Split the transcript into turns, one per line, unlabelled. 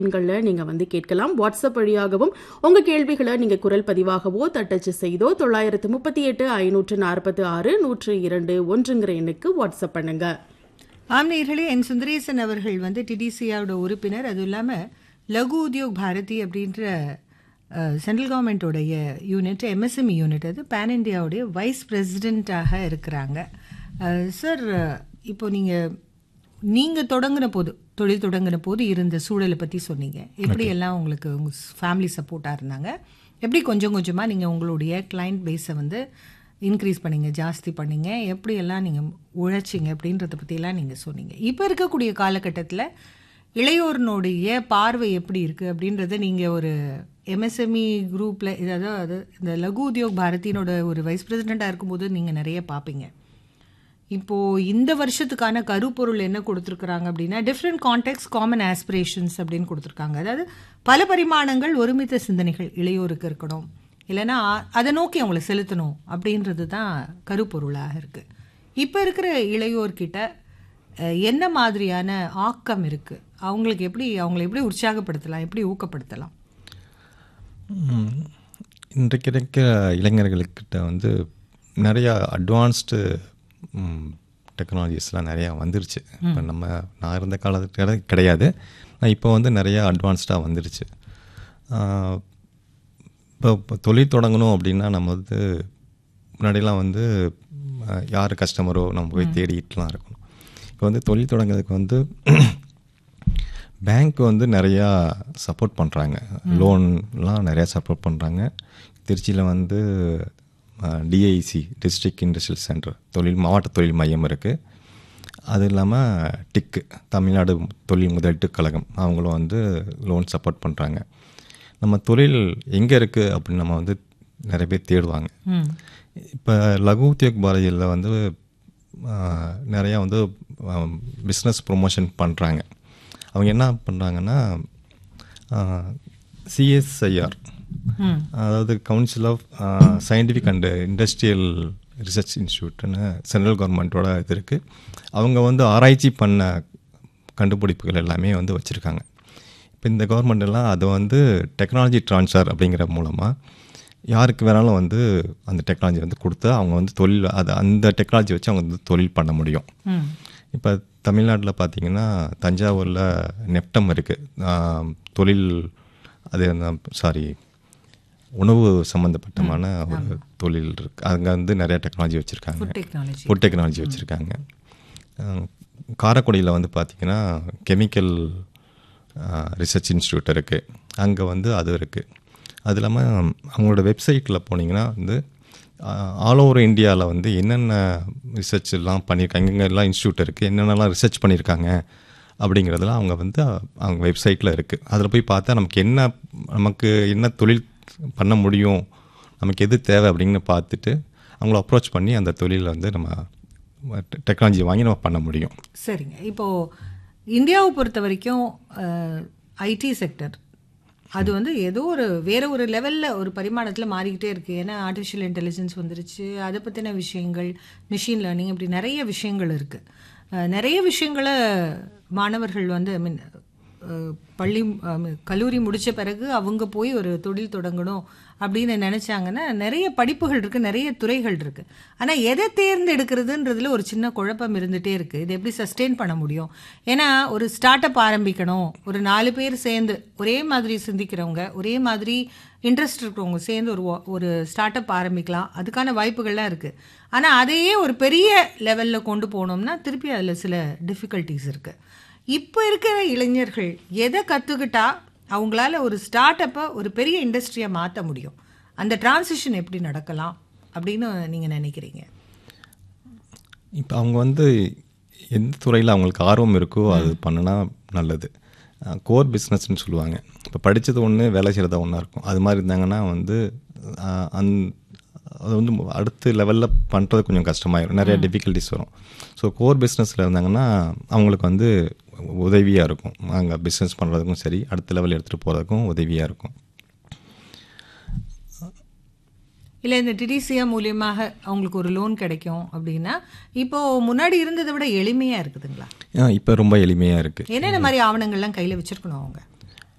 எண்களில் நீங்கள் வந்து கேட்கலாம் வாட்ஸ்அப் வழியாகவும் உங்கள் கேள்விகளை நீங்கள் குரல் பதிவாகவோ தட்டச்சு செய்தோ தொள்ளாயிரத்து முப்பத்தி எட்டு ஐநூற்று நாற்பத்தி ஆறு நூற்று இரண்டு ஒன்றுங்கிற எண்ணுக்கு வாட்ஸ்அப் பண்ணுங்க
ஆம் நேர்களே என் சுந்தரேசன் அவர்கள் வந்து டிடிசியோட உறுப்பினர் அதுவும் இல்லாமல் லகு உத்யோக் பாரதி அப்படின்ற சென்ட்ரல் கவர்மெண்ட்டோடைய யூனிட் எம்எஸ்எம்இ யூனிட் அது பேன் இண்டியாவுடைய வைஸ் பிரசிடெண்ட்டாக இருக்கிறாங்க சார் இப்போ நீங்கள் நீங்கள் தொடங்கின போது தொழில் தொடங்கின போது இருந்த சூழலை பற்றி சொன்னீங்க எப்படி எல்லாம் உங்களுக்கு உங்கள் ஃபேமிலி சப்போர்ட்டாக இருந்தாங்க எப்படி கொஞ்சம் கொஞ்சமாக நீங்கள் உங்களுடைய கிளைண்ட் பேஸை வந்து இன்க்ரீஸ் பண்ணீங்க ஜாஸ்தி பண்ணீங்க எப்படி எல்லாம் நீங்கள் உழைச்சிங்க அப்படின்றத பற்றியெல்லாம் நீங்கள் சொன்னீங்க இப்போ இருக்கக்கூடிய காலகட்டத்தில் இளையோர்னுடைய பார்வை எப்படி இருக்குது அப்படின்றத நீங்கள் ஒரு எம்எஸ்எம்இ குரூப்பில் அதாவது இந்த லகு உத்யோக் பாரதியினோட ஒரு வைஸ் பிரசிடெண்ட்டாக இருக்கும்போது நீங்கள் நிறைய பார்ப்பீங்க இப்போது இந்த வருஷத்துக்கான கருப்பொருள் என்ன கொடுத்துருக்குறாங்க அப்படின்னா டிஃப்ரெண்ட் கான்டெக்ட் காமன் ஆஸ்பிரேஷன்ஸ் அப்படின்னு கொடுத்துருக்காங்க அதாவது பல பரிமாணங்கள் ஒருமித்த சிந்தனைகள் இளையோருக்கு இருக்கணும் இல்லைன்னா அதை நோக்கி அவங்கள செலுத்தணும் அப்படின்றது தான் கருப்பொருளாக இருக்குது இப்போ இருக்கிற இளையோர்கிட்ட என்ன மாதிரியான ஆக்கம் இருக்குது அவங்களுக்கு எப்படி அவங்களை எப்படி உற்சாகப்படுத்தலாம் எப்படி ஊக்கப்படுத்தலாம்
இன்றைக்கு இருக்கிற இளைஞர்களுக்கிட்ட வந்து நிறையா அட்வான்ஸ்டு டெக்னாலஜிஸ்லாம் நிறையா வந்துருச்சு இப்போ நம்ம நான் இருந்த காலத்துல கிடையாது நான் இப்போ வந்து நிறையா அட்வான்ஸ்டாக வந்துருச்சு இப்போ இப்போ தொழில் தொடங்கணும் அப்படின்னா நம்ம வந்து முன்னாடிலாம் வந்து யார் கஸ்டமரோ நம்ம போய் தேடிட்டுலாம் இருக்கணும் இப்போ வந்து தொழில் தொடங்குறதுக்கு வந்து பேங்க் வந்து நிறையா சப்போர்ட் பண்ணுறாங்க லோன்லாம் நிறையா சப்போர்ட் பண்ணுறாங்க திருச்சியில் வந்து டிஐசி டிஸ்ட்ரிக்ட் இண்டஸ்ட்ரியல் சென்டர் தொழில் மாவட்ட தொழில் மையம் இருக்குது அது இல்லாமல் டிக்கு தமிழ்நாடு தொழில் முதலீட்டு கழகம் அவங்களும் வந்து லோன் சப்போர்ட் பண்ணுறாங்க நம்ம தொழில் எங்கே இருக்குது அப்படின்னு நம்ம வந்து நிறைய பேர் தேடுவாங்க இப்போ லகு உத்தியோக் பாரதியில் வந்து நிறையா வந்து பிஸ்னஸ் ப்ரொமோஷன் பண்ணுறாங்க அவங்க என்ன பண்ணுறாங்கன்னா சிஎஸ்ஐஆர் அதாவது council of scientific and industrial research இன்ஸ்டியூட்னு சென்ட்ரல் கவர்மெண்ட்டோட இது இருக்குது அவங்க வந்து ஆராய்ச்சி பண்ண கண்டுபிடிப்புகள் எல்லாமே வந்து வச்சுருக்காங்க இப்போ இந்த கவர்மெண்ட் எல்லாம் அதை வந்து டெக்னாலஜி ட்ரான்ஸ்ஃபர் அப்படிங்கிற மூலமாக யாருக்கு வேணாலும் வந்து அந்த டெக்னாலஜி வந்து கொடுத்து அவங்க வந்து தொழில் அது அந்த டெக்னாலஜி வச்சு அவங்க வந்து தொழில் பண்ண முடியும் இப்போ தமிழ்நாட்டில் பார்த்தீங்கன்னா தஞ்சாவூரில் நெப்டம் இருக்குது தொழில் அது சாரி உணவு சம்மந்தப்பட்டமான ஒரு தொழில் இருக்குது அங்கே வந்து நிறைய டெக்னாலஜி வச்சுருக்காங்க ஃபுட் டெக்னாலஜி வச்சுருக்காங்க காரைக்குடியில் வந்து பார்த்திங்கன்னா கெமிக்கல் ரிசர்ச் இன்ஸ்டியூட் இருக்குது அங்கே வந்து அது இருக்குது அது இல்லாமல் அவங்களோட வெப்சைட்டில் போனீங்கன்னா வந்து ஆல் ஓவர் இந்தியாவில் வந்து என்னென்ன ரிசர்ச் எல்லாம் பண்ணியிருக்காங்க எங்கெல்லாம் இன்ஸ்டியூட் இருக்குது என்னென்னலாம் ரிசர்ச் பண்ணியிருக்காங்க அப்படிங்கிறதுலாம் அவங்க வந்து அவங்க வெப்சைட்டில் இருக்குது அதில் போய் பார்த்தா நமக்கு என்ன நமக்கு என்ன தொழில் பண்ண முடியும் நமக்கு எது தேவை அப்படின்னு பார்த்துட்டு அவங்கள அப்ரோச் பண்ணி அந்த தொழிலில் வந்து நம்ம டெக்னாலஜி வாங்கி நம்ம பண்ண முடியும்
சரிங்க இப்போது இந்தியாவை பொறுத்த வரைக்கும் ஐடி செக்டர் அது வந்து ஏதோ ஒரு வேற ஒரு லெவலில் ஒரு பரிமாணத்தில் மாறிக்கிட்டே இருக்குது ஏன்னா ஆர்டிஃபிஷியல் இன்டெலிஜென்ஸ் வந்துருச்சு அதை பற்றின விஷயங்கள் மிஷின் லேர்னிங் இப்படி நிறைய விஷயங்கள் இருக்குது நிறைய விஷயங்களை மாணவர்கள் வந்து ஐ மீன் பள்ளி கல்லூரி முடித்த பிறகு அவங்க போய் ஒரு தொழில் தொடங்கணும் அப்படின்னு நினச்சாங்கன்னா நிறைய படிப்புகள் இருக்குது நிறைய துறைகள் இருக்குது ஆனால் எதை தேர்ந்தெடுக்கிறதுன்றதுல ஒரு சின்ன குழப்பம் இருந்துகிட்டே இருக்குது இது எப்படி சஸ்டெயின் பண்ண முடியும் ஏன்னா ஒரு ஸ்டார்ட் அப் ஆரம்பிக்கணும் ஒரு நாலு பேர் சேர்ந்து ஒரே மாதிரி சிந்திக்கிறவங்க ஒரே மாதிரி இன்ட்ரெஸ்ட் இருக்கிறவங்க சேர்ந்து ஒரு ஒரு ஸ்டார்ட் அப் ஆரம்பிக்கலாம் அதுக்கான வாய்ப்புகள்லாம் இருக்குது ஆனால் அதையே ஒரு பெரிய லெவலில் கொண்டு போனோம்னா திருப்பி அதில் சில டிஃபிகல்ட்டிஸ் இருக்குது இப்போ இருக்கிற இளைஞர்கள் எதை கற்றுக்கிட்டா அவங்களால ஒரு ஸ்டார்ட் அப்பை ஒரு பெரிய இண்டஸ்ட்ரியை மாற்ற முடியும் அந்த டிரான்சிஷன் எப்படி நடக்கலாம் அப்படின்னு நீங்கள் நினைக்கிறீங்க
இப்போ அவங்க வந்து எந்த துறையில் அவங்களுக்கு ஆர்வம் இருக்கோ அது பண்ணினா நல்லது கோர் பிஸ்னஸ்ன்னு சொல்லுவாங்க இப்போ படித்தது ஒன்று வேலை செய்கிறது ஒன்றா இருக்கும் அது மாதிரி இருந்தாங்கன்னா வந்து அந் அது வந்து அடுத்த லெவலில் பண்ணுறது கொஞ்சம் கஷ்டமாயிடும் நிறைய டிஃபிகல்ட்டிஸ் வரும் ஸோ கோர் பிஸ்னஸில் இருந்தாங்கன்னா அவங்களுக்கு வந்து உதவியாக இருக்கும் அங்கே பிஸ்னஸ் பண்ணுறதுக்கும் சரி அடுத்த லெவல் எடுத்துகிட்டு போகிறதுக்கும் உதவியாக இருக்கும்
இல்லை இந்த டிடிசியா மூலியமாக அவங்களுக்கு ஒரு லோன் கிடைக்கும் அப்படின்னா இப்போ முன்னாடி இருந்ததை விட எளிமையாக இருக்குதுங்களா
இப்போ ரொம்ப எளிமையாக இருக்குது
என்னென்ன மாதிரி ஆவணங்கள்லாம் கையில் வச்சுருக்கணும் அவங்க